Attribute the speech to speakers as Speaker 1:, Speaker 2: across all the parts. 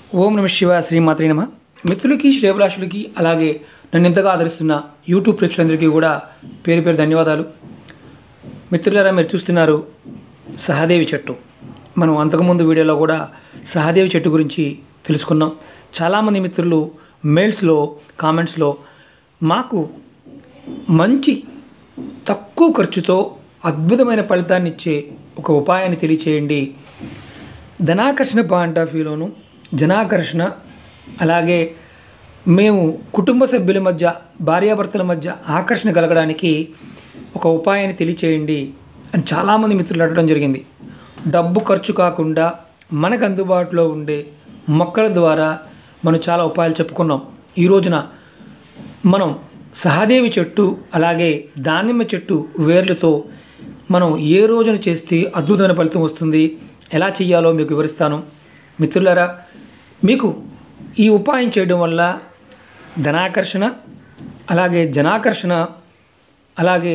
Speaker 1: ఓం నమ శివ శ్రీమాత్రి నమ మిత్రులకి శ్రేభిలాషులకి అలాగే నన్ను ఎంతగా ఆదరిస్తున్న యూట్యూబ్ ప్రేక్షకులందరికీ కూడా పేరు పేరు ధన్యవాదాలు మిత్రులారా మీరు చూస్తున్నారు సహదేవి చెట్టు మనం అంతకుముందు వీడియోలో కూడా సహదేవి చెట్టు గురించి తెలుసుకున్నాం చాలామంది మిత్రులు మెయిల్స్లో కామెంట్స్లో మాకు మంచి తక్కువ ఖర్చుతో అద్భుతమైన ఫలితాన్ని ఇచ్చే ఒక ఉపాయాన్ని తెలియచేయండి ధనాకర్షణ పాయింట్ ఆఫ్ వ్యూలోను జనాకర్షణ అలాగే మేము కుటుంబ సభ్యుల మధ్య భార్యాభర్తల మధ్య ఆకర్షణ కలగడానికి ఒక ఉపాయాన్ని తెలియచేయండి అని చాలామంది మిత్రులు అడగడం జరిగింది డబ్బు ఖర్చు కాకుండా మనకు అందుబాటులో ఉండే మొక్కల ద్వారా మనం చాలా ఉపాయాలు చెప్పుకున్నాం ఈ రోజున మనం సహదేవి చెట్టు అలాగే దానిమ్మ చెట్టు వేర్లతో మనం ఏ రోజున చేస్తే అద్భుతమైన ఫలితం వస్తుంది ఎలా చేయాలో మీకు వివరిస్తాను మిత్రులారా మీకు ఈ ఉపాయం చేయడం వల్ల ధనాకర్షణ అలాగే జనాకర్షణ అలాగే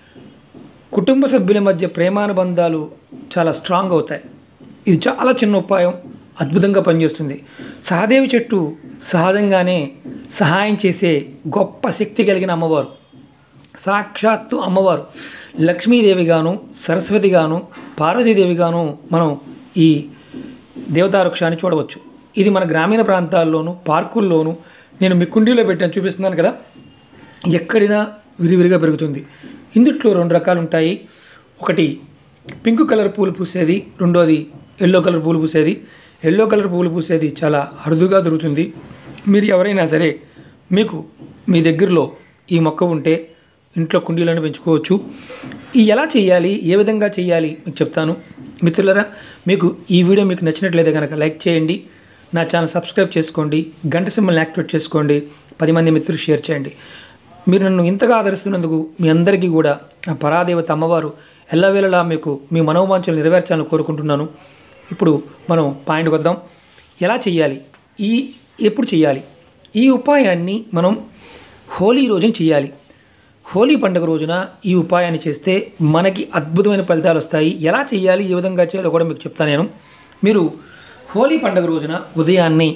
Speaker 1: కుటుంబ సభ్యుల మధ్య ప్రేమానుబంధాలు చాలా స్ట్రాంగ్ అవుతాయి ఇది చాలా చిన్న ఉపాయం అద్భుతంగా పనిచేస్తుంది సహదేవి చెట్టు సహజంగానే సహాయం చేసే గొప్ప శక్తి కలిగిన అమ్మవారు సాక్షాత్తు అమ్మవారు లక్ష్మీదేవిగాను సరస్వతిగాను పార్వతీదేవిగాను మనం ఈ దేవతా వృక్షాన్ని చూడవచ్చు ఇది మన గ్రామీణ ప్రాంతాల్లోనూ పార్కుల్లోనూ నేను మీ కుండీలో పెట్టాను చూపిస్తున్నాను కదా ఎక్కడినా విరివిరిగా పెరుగుతుంది ఇందుట్లో రెండు రకాలు ఉంటాయి ఒకటి పింక్ కలర్ పూలు పూసేది రెండోది ఎల్లో కలర్ పూలు పూసేది ఎల్లో కలర్ పూలు పూసేది చాలా అరుదుగా దొరుకుతుంది మీరు ఎవరైనా సరే మీకు మీ దగ్గరలో ఈ మొక్క ఉంటే ఇంట్లో కుండీలను పెంచుకోవచ్చు ఈ ఎలా చేయాలి ఏ విధంగా చేయాలి మీకు చెప్తాను మిత్రులరా మీకు ఈ వీడియో మీకు నచ్చినట్లయితే కనుక లైక్ చేయండి నా ఛానల్ సబ్స్క్రైబ్ చేసుకోండి గంట సింబల్ని యాక్టివేట్ చేసుకోండి పది మంది మిత్రులు షేర్ చేయండి మీరు నన్ను ఇంతగా ఆదరిస్తున్నందుకు మీ అందరికీ కూడా ఆ పరాదేవత అమ్మవారు ఎల్లవేళలా మీకు మీ మనోవాంఛలు నెరవేర్చాలని కోరుకుంటున్నాను ఇప్పుడు మనం పాయింట్కి వద్దాం ఎలా చేయాలి ఈ ఎప్పుడు చేయాలి ఈ ఉపాయాన్ని మనం హోలీ రోజున చేయాలి హోలీ పండుగ రోజున ఈ ఉపాయాన్ని చేస్తే మనకి అద్భుతమైన ఫలితాలు వస్తాయి ఎలా చేయాలి ఏ విధంగా చేయాలో కూడా మీకు చెప్తాను నేను మీరు హోలీ పండుగ రోజున ఉదయాన్నే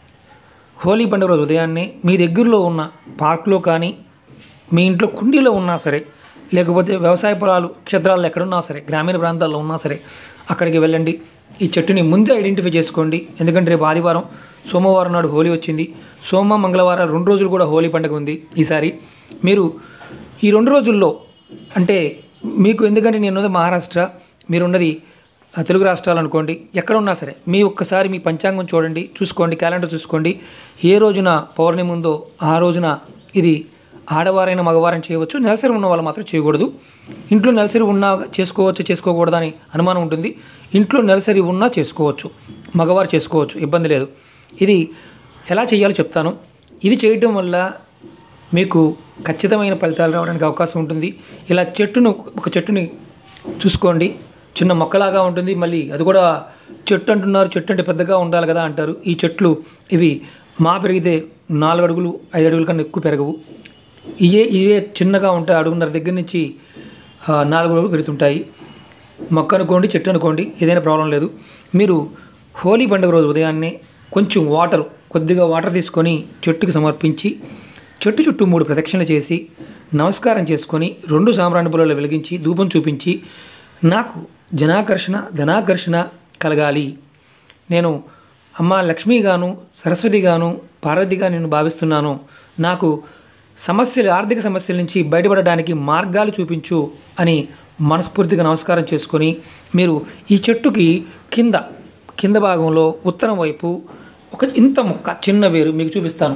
Speaker 1: హోలీ పండుగ రోజు ఉదయాన్నే మీ దగ్గరలో ఉన్న పార్కులో కానీ మీ ఇంట్లో కుండీలో ఉన్నా సరే లేకపోతే వ్యవసాయ పొలాలు క్షేత్రాల్లో ఎక్కడున్నా సరే గ్రామీణ ప్రాంతాల్లో ఉన్నా సరే అక్కడికి వెళ్ళండి ఈ చెట్టుని ముందే ఐడెంటిఫై చేసుకోండి ఎందుకంటే రేపు ఆదివారం సోమవారం నాడు హోలీ వచ్చింది సోమ మంగళవారం రెండు రోజులు కూడా హోలీ పండుగ ఉంది ఈసారి మీరు ఈ రెండు రోజుల్లో అంటే మీకు ఎందుకంటే నేను ఉన్నది మహారాష్ట్ర మీరున్నది ఆ, తెలుగు రాష్ట్రాలు అనుకోండి ఎక్కడ ఉన్నా సరే మీ ఒక్కసారి మీ పంచాంగం చూడండి చూసుకోండి క్యాలెండర్ చూసుకోండి ఏ రోజున పౌర్ణమి ఉందో ఆ రోజున ఇది ఆడవారైన మగవారైన చేయవచ్చు నెలసరి ఉన్న వాళ్ళు మాత్రం చేయకూడదు ఇంట్లో నెలసరి ఉన్నా చేసుకోవచ్చు చేసుకోకూడదు అని అనుమానం ఉంటుంది ఇంట్లో నెలసరి ఉన్నా చేసుకోవచ్చు మగవారు చేసుకోవచ్చు ఇబ్బంది లేదు ఇది ఎలా చేయాలో చెప్తాను ఇది చేయటం వల్ల మీకు ఖచ్చితమైన ఫలితాలు రావడానికి అవకాశం ఉంటుంది ఇలా చెట్టును ఒక చెట్టుని చూసుకోండి చిన్న మొక్కలాగా ఉంటుంది మళ్ళీ అది కూడా చెట్టు అంటున్నారు చెట్టు అంటే పెద్దగా ఉండాలి కదా అంటారు ఈ చెట్లు ఇవి మా పెరిగితే నాలుగు అడుగులు ఐదు అడుగుల కన్నా ఎక్కువ పెరగవు ఇవే ఇవే చిన్నగా ఉంటాయి అడుగున్నర దగ్గర నుంచి ఆ, నాలుగు అడుగులు పెరుగుతుంటాయి మొక్క అనుకోండి చెట్టు అనుకోండి ఏదైనా ప్రాబ్లం లేదు మీరు హోలీ పండుగ రోజు ఉదయాన్నే కొంచెం వాటర్ కొద్దిగా వాటర్ తీసుకొని చెట్టుకి సమర్పించి చెట్టు చుట్టూ మూడు ప్రదక్షిణలు చేసి నమస్కారం చేసుకొని రెండు సాంబ్రాణి పొలాలు వెలిగించి ధూపం చూపించి నాకు జనాకర్షణ ధనాకర్షణ కలగాలి నేను అమ్మ లక్ష్మీగాను సరస్వతిగాను పార్వతిగా నేను భావిస్తున్నాను నాకు సమస్యలు ఆర్థిక సమస్యల నుంచి బయటపడడానికి మార్గాలు చూపించు అని మనస్ఫూర్తిగా నమస్కారం చేసుకొని మీరు ఈ చెట్టుకి కింద కింద భాగంలో ఉత్తరం వైపు ఒక ఇంత ముక్క చిన్న వేరు మీకు చూపిస్తాను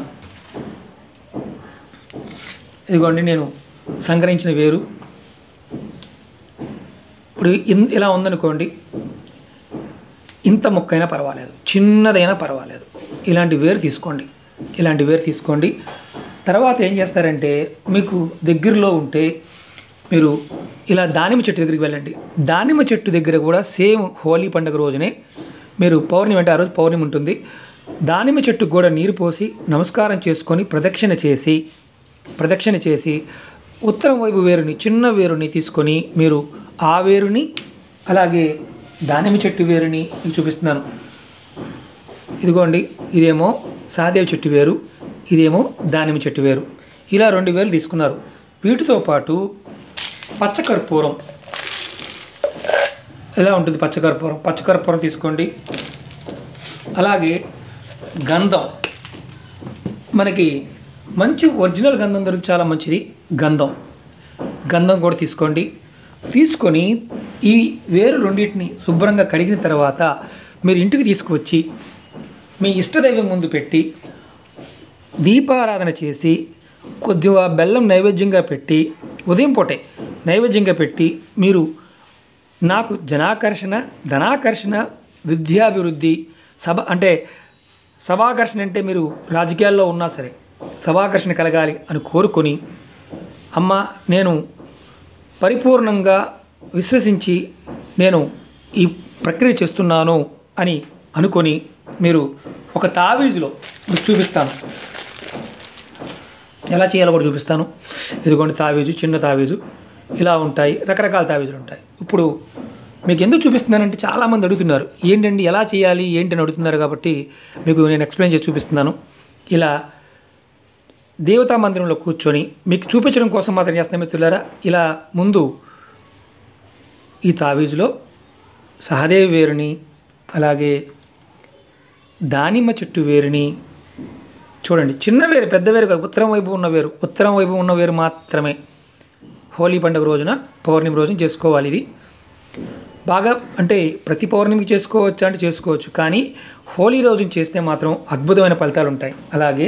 Speaker 1: ఇదిగోండి నేను సంగ్రహించిన వేరు ఇప్పుడు ఇన్- ఇలా ఉందనుకోండి ఇంత మొక్కైనా పర్వాలేదు చిన్నదైనా పర్వాలేదు ఇలాంటి వేరు తీసుకోండి ఇలాంటి వేరు తీసుకోండి తర్వాత ఏం చేస్తారంటే మీకు దగ్గరలో ఉంటే మీరు ఇలా దానిమ్మ చెట్టు దగ్గరికి వెళ్ళండి దానిమ్మ చెట్టు దగ్గర కూడా సేమ్ హోలీ పండుగ రోజునే మీరు పౌర్ణమి అంటే ఆ రోజు పౌర్ణమి ఉంటుంది దానిమ్మ చెట్టుకు కూడా నీరు పోసి నమస్కారం చేసుకొని ప్రదక్షిణ చేసి ప్రదక్షిణ చేసి ఉత్తరం వైపు వేరుని చిన్న వేరుని తీసుకొని మీరు ఆ వేరుని అలాగే దానిమ్మ చెట్టు వేరుని మీకు చూపిస్తున్నాను ఇదిగోండి ఇదేమో సహదేవి చెట్టు వేరు ఇదేమో దానిమ్మ చెట్టు వేరు ఇలా రెండు వేలు తీసుకున్నారు వీటితో పాటు పచ్చకర్పూరం ఎలా ఉంటుంది పచ్చకర్పూరం పచ్చకర్పూరం తీసుకోండి అలాగే గంధం మనకి మంచి ఒరిజినల్ గంధం దొరికి చాలా మంచిది గంధం గంధం కూడా తీసుకోండి తీసుకొని ఈ వేరు రెండింటిని శుభ్రంగా కడిగిన తర్వాత మీరు ఇంటికి తీసుకువచ్చి మీ ఇష్టదైవం ముందు పెట్టి దీపారాధన చేసి కొద్దిగా బెల్లం నైవేద్యంగా పెట్టి ఉదయం పూటే నైవేద్యంగా పెట్టి మీరు నాకు జనాకర్షణ ధనాకర్షణ విద్యాభివృద్ధి సభ అంటే సభాకర్షణ అంటే మీరు రాజకీయాల్లో ఉన్నా సరే సభాకర్షణ కలగాలి అని కోరుకొని అమ్మ నేను పరిపూర్ణంగా విశ్వసించి నేను ఈ ప్రక్రియ చేస్తున్నాను అని అనుకొని మీరు ఒక తావీజులో మీకు చూపిస్తాను ఎలా చేయాలో కూడా చూపిస్తాను ఇదిగోండి తావీజు చిన్న తావీజు ఇలా ఉంటాయి రకరకాల తావీజులు ఉంటాయి ఇప్పుడు మీకు ఎందుకు చూపిస్తున్నానంటే చాలామంది అడుగుతున్నారు ఏంటండి ఎలా చేయాలి ఏంటి అని అడుగుతున్నారు కాబట్టి మీకు నేను ఎక్స్ప్లెయిన్ చేసి చూపిస్తున్నాను ఇలా దేవతా మందిరంలో కూర్చొని మీకు చూపించడం కోసం మాత్రం చేస్తాను మిత్రులారా ఇలా ముందు ఈ తావీజులో సహదేవి వేరుని అలాగే దానిమ్మ చెట్టు వేరుని చూడండి చిన్న వేరు పెద్ద వేరు కాదు ఉత్తరం వైపు ఉన్న వేరు ఉత్తరం వైపు ఉన్న వేరు మాత్రమే హోలీ పండుగ రోజున పౌర్ణమి రోజున చేసుకోవాలి ఇది బాగా అంటే ప్రతి పౌర్ణమికి చేసుకోవచ్చు అంటే చేసుకోవచ్చు కానీ హోలీ రోజున చేస్తే మాత్రం అద్భుతమైన ఫలితాలు ఉంటాయి అలాగే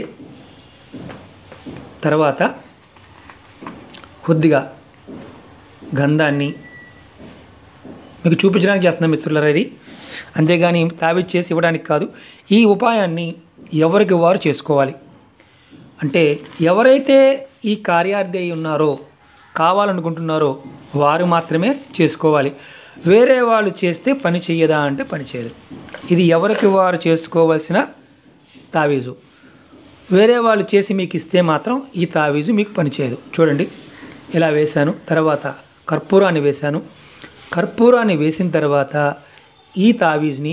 Speaker 1: తర్వాత కొద్దిగా గంధాన్ని మీకు చూపించడానికి చేస్తున్న మిత్రులరా ఇది అంతేగాని తావిజ్ చేసి ఇవ్వడానికి కాదు ఈ ఉపాయాన్ని ఎవరికి వారు చేసుకోవాలి అంటే ఎవరైతే ఈ కార్యార్థి అయి ఉన్నారో కావాలనుకుంటున్నారో వారు మాత్రమే చేసుకోవాలి వేరే వాళ్ళు చేస్తే పని చెయ్యదా అంటే పని చేయదు ఇది ఎవరికి వారు చేసుకోవాల్సిన తావీజు వేరే వాళ్ళు చేసి మీకు ఇస్తే మాత్రం ఈ తావీజు మీకు పనిచేయదు చూడండి ఇలా వేశాను తర్వాత కర్పూరాన్ని వేశాను కర్పూరాన్ని వేసిన తర్వాత ఈ తావీజ్ని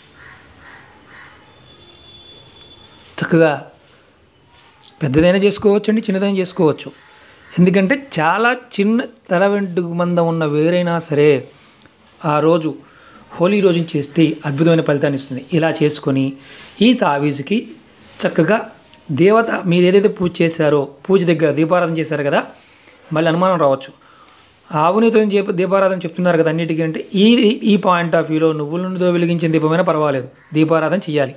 Speaker 1: చక్కగా పెద్దదైనా చేసుకోవచ్చు అండి చిన్నదైనా చేసుకోవచ్చు ఎందుకంటే చాలా చిన్న తల వెంట్రుక మందం ఉన్న వేరైనా సరే ఆ రోజు హోలీ రోజున చేస్తే అద్భుతమైన ఫలితాన్ని ఇస్తుంది ఇలా చేసుకొని ఈ తావీజుకి చక్కగా దేవత మీరు ఏదైతే పూజ చేశారో పూజ దగ్గర దీపారాధన చేశారు కదా మళ్ళీ అనుమానం రావచ్చు ఆవునితో చెప్పి దీపారాధన చెప్తున్నారు కదా అన్నిటికీ అంటే ఈ ఈ పాయింట్ ఆఫ్ వ్యూలో నువ్వుల నుండితో వెలిగించిన దీపమైనా పర్వాలేదు దీపారాధన చేయాలి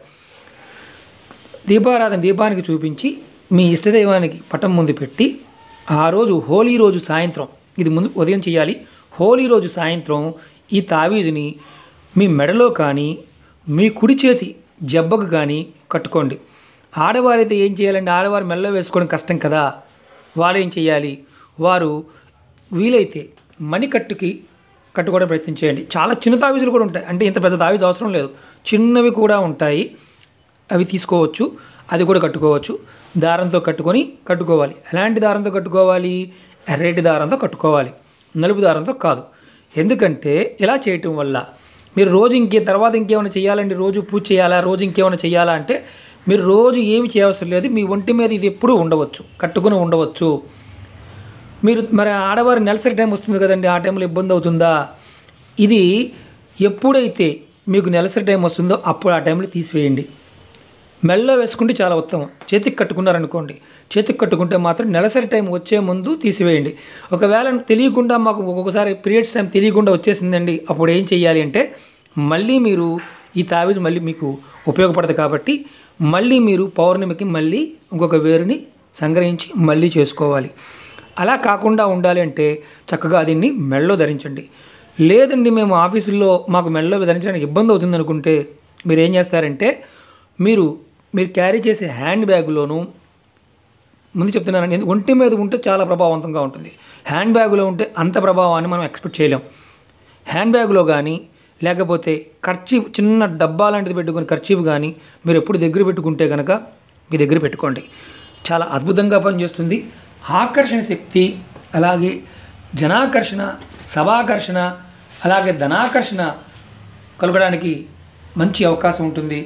Speaker 1: దీపారాధన దీపానికి చూపించి మీ ఇష్టదైవానికి పటం ముందు పెట్టి ఆ రోజు హోలీ రోజు సాయంత్రం ఇది ముందు ఉదయం చేయాలి హోలీ రోజు సాయంత్రం ఈ తావీజుని మీ మెడలో కానీ మీ కుడి చేతి జబ్బకు కానీ కట్టుకోండి ఆడవారైతే ఏం చేయాలంటే ఆడవారు మెడలో వేసుకోవడం కష్టం కదా వారు ఏం చేయాలి వారు వీలైతే మణికట్టుకి కట్టుకోవడం ప్రయత్నం చేయండి చాలా చిన్న తావీజులు కూడా ఉంటాయి అంటే ఇంత పెద్ద తావీజు అవసరం లేదు చిన్నవి కూడా ఉంటాయి అవి తీసుకోవచ్చు అది కూడా కట్టుకోవచ్చు దారంతో కట్టుకొని కట్టుకోవాలి ఎలాంటి దారంతో కట్టుకోవాలి ఎర్రటి దారంతో కట్టుకోవాలి నలుపు దారంతో కాదు ఎందుకంటే ఇలా చేయటం వల్ల మీరు రోజు ఇంకే తర్వాత ఇంకేమైనా చేయాలండి రోజు పూజ చేయాలా రోజు ఇంకేమైనా చేయాలా అంటే మీరు రోజు ఏమి చేయవసరం లేదు మీ ఒంటి మీద ఇది ఎప్పుడూ ఉండవచ్చు కట్టుకుని ఉండవచ్చు మీరు మరి ఆడవారి నెలసరి టైం వస్తుంది కదండి ఆ టైంలో ఇబ్బంది అవుతుందా ఇది ఎప్పుడైతే మీకు నెలసరి టైం వస్తుందో అప్పుడు ఆ టైంలో తీసివేయండి మెల్లో వేసుకుంటే చాలా ఉత్తమం చేతికి కట్టుకున్నారనుకోండి చేతికి కట్టుకుంటే మాత్రం నెలసరి టైం వచ్చే ముందు తీసివేయండి ఒకవేళ తెలియకుండా మాకు ఒక్కొక్కసారి పీరియడ్స్ టైం తెలియకుండా వచ్చేసిందండి అప్పుడు ఏం చేయాలి అంటే మళ్ళీ మీరు ఈ తావీజు మళ్ళీ మీకు ఉపయోగపడదు కాబట్టి మళ్ళీ మీరు పౌర్ణమికి మళ్ళీ ఇంకొక వేరుని సంగ్రహించి మళ్ళీ చేసుకోవాలి అలా కాకుండా ఉండాలి అంటే చక్కగా దీన్ని మెళ్ళో ధరించండి లేదండి మేము ఆఫీసుల్లో మాకు మెళ్ళో ధరించడానికి ఇబ్బంది అవుతుంది అనుకుంటే మీరు ఏం చేస్తారంటే మీరు మీరు క్యారీ చేసే హ్యాండ్ బ్యాగ్లోను ముందు చెప్తున్నానండి ఎందుకు ఒంటి మీద ఉంటే చాలా ప్రభావవంతంగా ఉంటుంది హ్యాండ్ బ్యాగ్లో ఉంటే అంత ప్రభావాన్ని మనం ఎక్స్పెక్ట్ చేయలేం హ్యాండ్ బ్యాగ్లో కానీ లేకపోతే ఖర్చీఫ్ చిన్న డబ్బా లాంటిది పెట్టుకుని ఖర్చీఫ్ కానీ మీరు ఎప్పుడు దగ్గర పెట్టుకుంటే కనుక మీ దగ్గర పెట్టుకోండి చాలా అద్భుతంగా పనిచేస్తుంది ఆకర్షణ శక్తి అలాగే జనాకర్షణ సభాకర్షణ అలాగే ధనాకర్షణ కలగడానికి మంచి అవకాశం ఉంటుంది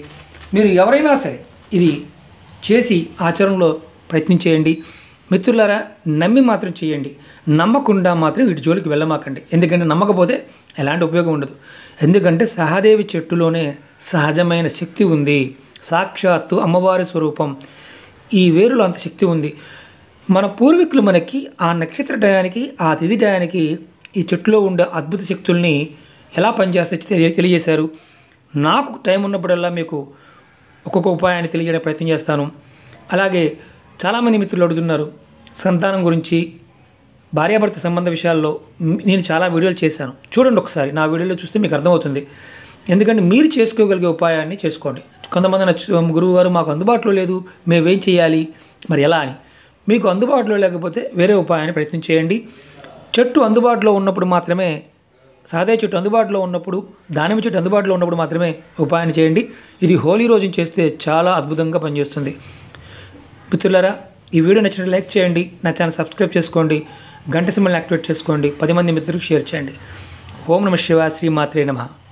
Speaker 1: మీరు ఎవరైనా సరే ఇది చేసి ఆచరణలో ప్రయత్నం చేయండి మిత్రులారా నమ్మి మాత్రం చేయండి నమ్మకుండా మాత్రం వీటి జోలికి వెళ్ళమాకండి ఎందుకంటే నమ్మకపోతే ఎలాంటి ఉపయోగం ఉండదు ఎందుకంటే సహదేవి చెట్టులోనే సహజమైన శక్తి ఉంది సాక్షాత్తు అమ్మవారి స్వరూపం ఈ వేరులో అంత శక్తి ఉంది మన పూర్వీకులు మనకి ఆ నక్షత్ర టయానికి ఆ తిథి టయానికి ఈ చెట్టులో ఉండే అద్భుత శక్తుల్ని ఎలా పనిచేస్తాయో తెలియ తెలియజేశారు నాకు టైం ఉన్నప్పుడల్లా మీకు ఒక్కొక్క ఉపాయాన్ని తెలియజేయడం ప్రయత్నం చేస్తాను అలాగే చాలామంది మిత్రులు అడుగుతున్నారు సంతానం గురించి భార్యాభర్త సంబంధ విషయాల్లో మ్, నేను చాలా వీడియోలు చేశాను చూడండి ఒకసారి నా వీడియోలో చూస్తే మీకు అర్థమవుతుంది ఎందుకంటే మీరు చేసుకోగలిగే ఉపాయాన్ని చేసుకోండి కొంతమంది నచ్చు గురువు గారు మాకు అందుబాటులో లేదు మేమేం చేయాలి మరి ఎలా అని మీకు అందుబాటులో లేకపోతే వేరే ఉపాయాన్ని ప్రయత్నం చేయండి చెట్టు అందుబాటులో ఉన్నప్పుడు మాత్రమే సాదే చెట్టు అందుబాటులో ఉన్నప్పుడు దానిమ్మ చెట్టు అందుబాటులో ఉన్నప్పుడు మాత్రమే ఉపాయాన్ని చేయండి ఇది హోలీ రోజున చేస్తే చాలా అద్భుతంగా పనిచేస్తుంది మిత్రులారా ఈ వీడియో నచ్చినట్టు లైక్ చేయండి నా ఛానల్ సబ్స్క్రైబ్ చేసుకోండి గంట సింబల్ని యాక్టివేట్ చేసుకోండి పది మంది మిత్రులకు షేర్ చేయండి ఓం నమ శివ శ్రీ మాత్రే నమః